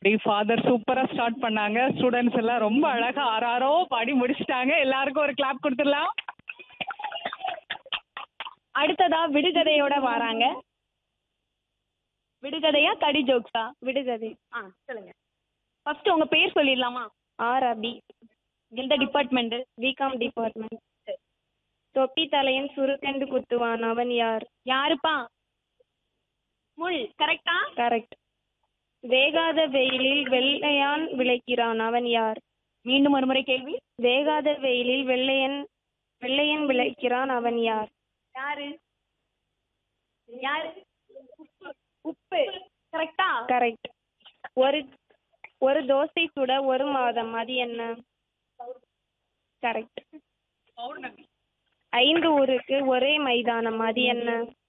அப்படியே ஃபாதர் சூப்பரா ஸ்டார்ட் பண்ணாங்க ஸ்டூடெண்ட்ஸ் எல்லாம் ரொம்ப அழகா ஆறாரோ பாடி முடிச்சிட்டாங்க எல்லாருக்கும் ஒரு கிளாப் கொடுத்துடலாம் அடுத்ததா விடுகதையோட வராங்க விடுகதையா கடி ஜோக்ஸா விடுகதை ஆ சொல்லுங்க ஃபர்ஸ்ட் உங்க பேர் சொல்லிடலாமா ஆர் அபி எந்த டிபார்ட்மெண்ட் பிகாம் டிபார்ட்மெண்ட் தொப்பி தலையன் சுருக்கண்டு குத்துவான் அவன் யார் யாருப்பா முள் கரெக்டா கரெக்ட் வேகாத வெயிலில் வெள்ளையான் விளைக்கிறான் அவன் யார் மீண்டும் ஒரு முறை கேள்வி வேகாத வெயிலில் வெள்ளையன் வெள்ளையன் விளைக்கிறான் அவன் யார் யாரு யாரு உப்பு கரெக்டா கரெக்ட் ஒரு ஒரு தோசை சுட ஒரு மாதம் அது என்ன கரெக்ட் ஐந்து ஊருக்கு ஒரே மைதானம் அது என்ன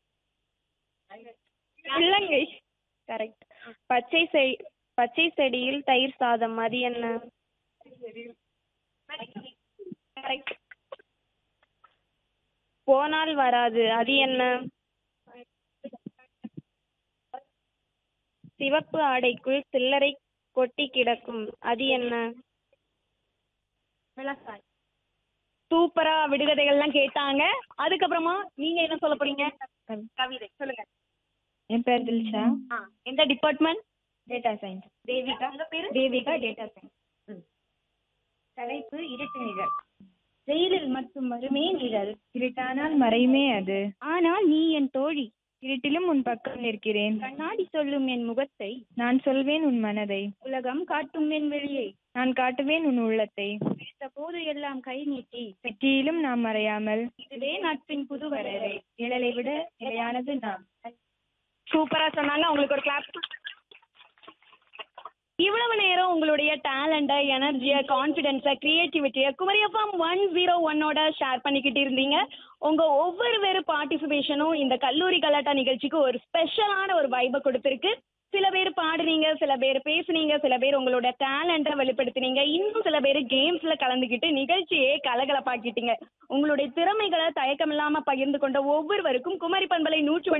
இலங்கை கரெக்ட் பச்சை செடி பச்சை செடியில் தயிர் சாதம் அது என்ன கரெக்ட் போனால் வராது அது என்ன சிவப்பு ஆடைக்குள் சில்லறை கொட்டி கிடக்கும் அது என்ன விளக்காய் சூப்பரா விடுகதைகள்லாம் கேட்டாங்க அதுக்கப்புறமா நீங்க என்ன சொல்ல போறீங்க கவிதை சொல்லுங்க என் பேர் தில்ஷா ஆ எந்த டிபார்ட்மெண்ட் டேட்டா சயின்ஸ் தேவிகா உங்க பேரு தேவிகா டேட்டா சயின்ஸ் தலைப்பு இருட்டு நிழல் வெயிலில் மட்டும் வருமே நிழல் இருட்டானால் மறையுமே அது ஆனால் நீ என் தோழி இருட்டிலும் உன் பக்கம் நிற்கிறேன் கண்ணாடி சொல்லும் என் முகத்தை நான் சொல்வேன் உன் மனதை உலகம் காட்டும் என் வெளியை நான் காட்டுவேன் உன் உள்ளத்தை போது எல்லாம் கை நீட்டி வெற்றியிலும் நாம் மறையாமல் இதுவே நட்பின் புது வரவே நிழலை விட நிலையானது நாம் சூப்பரா சொன்னாங்க உங்களுக்கு ஒரு கிளாப் இவ்வளவு நேரம் உங்களுடைய டேலண்ட்டை எனர்ஜியை கான்ஃபிடென்ஸை கிரியேட்டிவிட்டியை குமரியப்பம் ஒன் ஜீரோ ஒன்னோட ஷேர் பண்ணிக்கிட்டு இருந்தீங்க உங்க ஒவ்வொரு வேறு பார்ட்டிசிபேஷனும் இந்த கல்லூரி கலாட்டா நிகழ்ச்சிக்கு ஒரு ஸ்பெஷலான ஒரு வைபை கொடுத்துருக்கு சில பேர் பாடுனீங்க சில பேர் பேசுனீங்க சில பேர் உங்களோட டேலண்ட்டை வெளிப்படுத்தினீங்க இன்னும் சில பேர் கேம்ஸ்ல கலந்துக்கிட்டு நிகழ்ச்சியே கலகலப்பாக்கிட்டீங்க உங்களுடைய திறமைகளை தயக்கம் இல்லாம பகிர்ந்து கொண்ட ஒவ்வொருவருக்கும் குமரி பண்பலை நூற்று